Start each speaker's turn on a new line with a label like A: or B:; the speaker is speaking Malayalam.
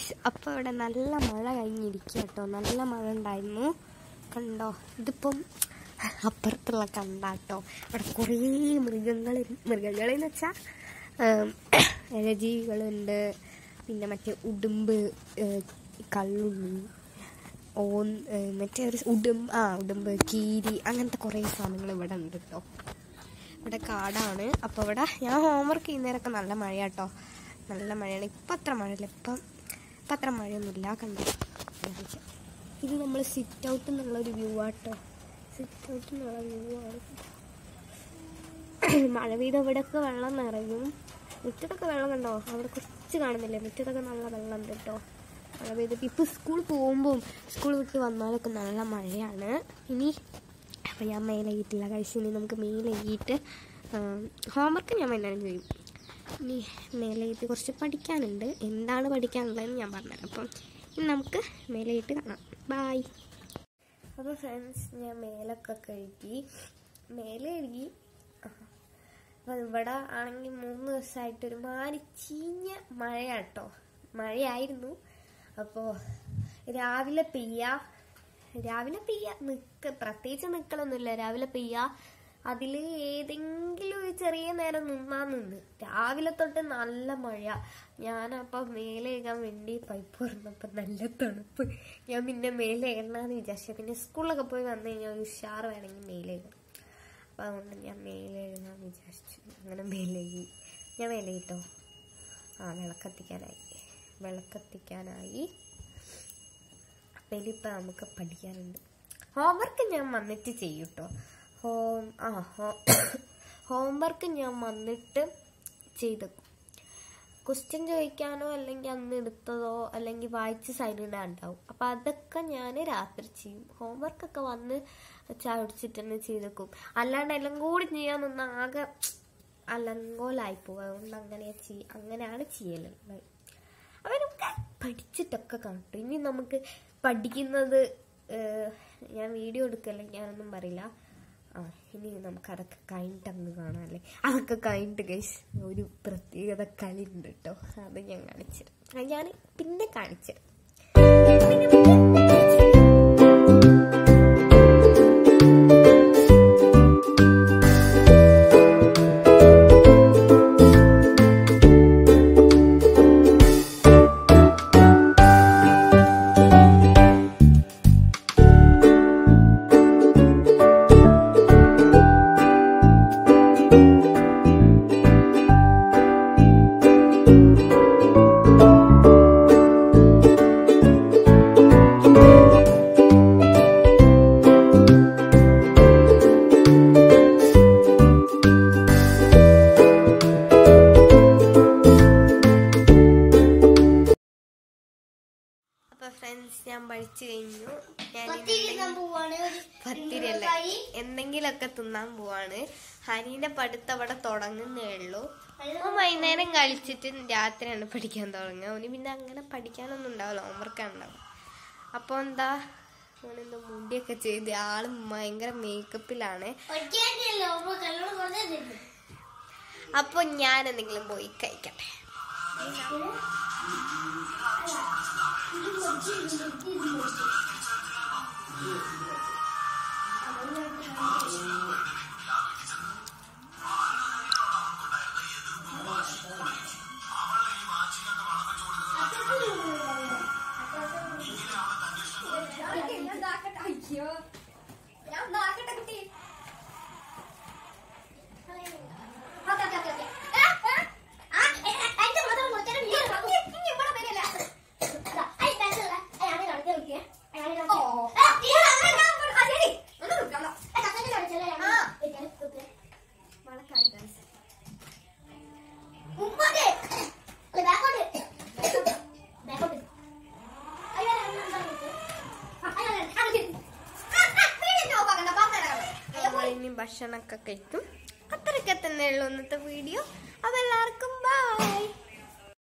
A: ഗൈസ് അപ്പോൾ ഇവിടെ നല്ല മഴ കഴിഞ്ഞിരിക്കുക കേട്ടോ നല്ല മഴ ഉണ്ടായിരുന്നു കണ്ടോ ഇതിപ്പം അപ്പുറത്തുള്ള കണ്ടാട്ടോ ഇവിടെ കുറേ മൃഗങ്ങൾ മൃഗങ്ങളെന്ന് വെച്ചാൽ ഇഴജീവികളുണ്ട് പിന്നെ മറ്റേ ഉടുമ്പ് ഏഹ്, കള്ളുണ്ണി ഓൻ ഏഹ്, മറ്റേ ഒരു ഉടുമ്പ് ആ ഉടുമ്പ് കീരി അങ്ങനത്തെ കുറേ സാധനങ്ങൾ ഇവിടെ ഉണ്ട് കേട്ടോ ഇവിടെ കാടാണ് അപ്പോൾ ഇവിടെ ഞാൻ ഹോംവർക്ക് ചെയ്യുന്നേരൊക്കെ നല്ല മഴയാട്ടോ നല്ല മഴയാണ് ഇപ്പം അത്ര മഴയില്ല ഇപ്പം ഇപ്പം അത്ര മഴയൊന്നുമില്ല കണ്ടോ ഇത് നമ്മൾ സിറ്റ് ഔട്ട് എന്നുള്ള ഒരു വ്യൂ ആട്ടോ സിറ്റ് ഔട്ട് എന്നുള്ള വ്യൂ ആണ് മഴ പെയ്ത ഇവിടെയൊക്കെ വെള്ളം നിറയും മുറ്റത്തൊക്കെ വെള്ളം കണ്ടോ അവിടെ കുറച്ച് കാണുന്നില്ലേ മുറ്റത്തൊക്കെ നല്ല വെള്ളം ഉണ്ട് കേട്ടോ മഴ പെയ്തിട്ട് ഇപ്പോൾ സ്കൂൾ പോകുമ്പോൾ സ്കൂൾ വിട്ട് വന്നാലൊക്കെ നല്ല മഴയാണ് ഇനി അപ്പോൾ ഞാൻ മേലെയിട്ടില്ല കഴിച്ച് ഇനി നമുക്ക് മേലെയിട്ട് ഹോംവർക്ക് ഞാൻ വൈകുന്നേരം ചെയ്യും ഇനി മേലെയിട്ട് കുറച്ച് പഠിക്കാനുണ്ട് എന്താണ് പഠിക്കാനുള്ളതെന്ന് ഞാൻ പറഞ്ഞുതരാം അപ്പം ഇനി നമുക്ക് മേലെയിട്ട് കാണാം ബായ് അപ്പോൾ ഫ്രണ്ട്സ് ഞാൻ മേലൊക്കെ കഴുകി മേലെ കഴുകി അപ്പോൾ ഇവിടെ ആണെങ്കിൽ മൂന്ന് ദിവസമായിട്ട് ഒരുമാതിരി ചീഞ്ഞ മഴയാട്ടോ മഴയായിരുന്നു അപ്പോൾ രാവിലെ പെയ്യ രാവിലെ പെയ്യ നിൽക്ക പ്രത്യേകിച്ച് നിൽക്കലൊന്നുമില്ല രാവിലെ പെയ്യ അതിൽ ഏതെങ്കിലും ഒരു ചെറിയ നേരം നിന്നാ നിന്ന് രാവിലെ തൊട്ട് നല്ല മഴ ഞാനപ്പോൾ മേലെ കഴുകാൻ വേണ്ടി പൈപ്പ് തുറന്നപ്പോൾ നല്ല തണുപ്പ് ഞാൻ പിന്നെ മേലെ എണ്ണാന്ന് വിചാരിച്ചു പിന്നെ സ്കൂളിലൊക്കെ പോയി വന്നു കഴിഞ്ഞാൽ ഒരു ഉഷാറ് വേണമെങ്കിൽ മേലെ കഴുകാം അപ്പോൾ അതുകൊണ്ട് ഞാൻ മേലെ എഴുതാൻ വിചാരിച്ചു അങ്ങനെ മേലെ എഴുതി ഞാൻ മേലെ ഇട്ടോ ആ വിളക്കത്തിക്കാനായി വിളക്കത്തിക്കാനായി അപ്പം ഇനിയിപ്പോൾ നമുക്ക് പഠിക്കാനുണ്ട് ഹോംവർക്ക് ഞാൻ വന്നിട്ട് ചെയ്യും കേട്ടോ ഹോം ആ ഹോ ഹോംവർക്ക് ഞാൻ വന്നിട്ട് ചെയ്തേക്കും ക്വസ്റ്റ്യൻ ചോദിക്കാനോ അല്ലെങ്കിൽ അന്ന് എടുത്തതോ അല്ലെങ്കിൽ വായിച്ച് സൈഡിടാൻ ഉണ്ടാവും അപ്പം അതൊക്കെ ഞാൻ രാത്രി ചെയ്യും ഹോംവർക്കൊക്കെ വന്ന് ചാടിച്ചിട്ട് തന്നെ ചെയ്തേക്കും അല്ലാണ്ട് എല്ലാം കൂടി ചെയ്യാൻ നിന്ന ആകെ അലങ്കോലായി പോകും അതുകൊണ്ട് അങ്ങനെ ചെയ് അങ്ങനെയാണ് ചെയ്യലുള്ളത് അപ്പം നമുക്ക് പഠിച്ചിട്ടൊക്കെ കാണും ഇനി നമുക്ക് പഠിക്കുന്നത് ഏഹ്, ഞാൻ വീഡിയോ എടുക്കല്ലേ ഞാനൊന്നും പറയില്ല ആ ഇനി നമുക്ക് അതൊക്കെ കഴിഞ്ഞിട്ട് അങ്ങ് കാണാമല്ലേ അതൊക്കെ കഴിഞ്ഞിട്ട് ഗൈസ് ഒരു പ്രത്യേകത കളി ഉണ്ട് കേട്ടോ അത് ഞാൻ കാണിച്ചുതരാം അത് ഞാൻ പിന്നെ കാണിച്ചുതരാം അപ്പൊ ഫ്രണ്ട്സ് ഞാൻ പഠിച്ചു കഴിഞ്ഞു ഞാൻ പത്തിരല്ല എന്തെങ്കിലുമൊക്കെ തിന്നാൻ പോവാണ് ഹനീന്റെ പഠിത്തം അവിടെ തുടങ്ങുന്നേ ഉള്ളൂ അവൻ വൈകുന്നേരം കളിച്ചിട്ട് രാത്രിയാണ് പഠിക്കാൻ തുടങ്ങുക അവന് പിന്നെ അങ്ങനെ പഠിക്കാനൊന്നും ഉണ്ടാവില്ല ഹോംവർക്കാണ് ഉണ്ടാവും അപ്പോൾ എന്താ അവനെന്തോ മുടിയൊക്കെ ചെയ്ത് ആള് ഭയങ്കര മേക്കപ്പിലാണ് അപ്പൊ ഞാൻ എന്തെങ്കിലും പോയി കഴിക്കട്ടെ നമ്മൾ ഇനി ഭക്ഷണമൊക്കെ കഴിക്കും അത്രയൊക്കെ തന്നെ ഉള്ളൂ ഇന്നത്തെ വീഡിയോ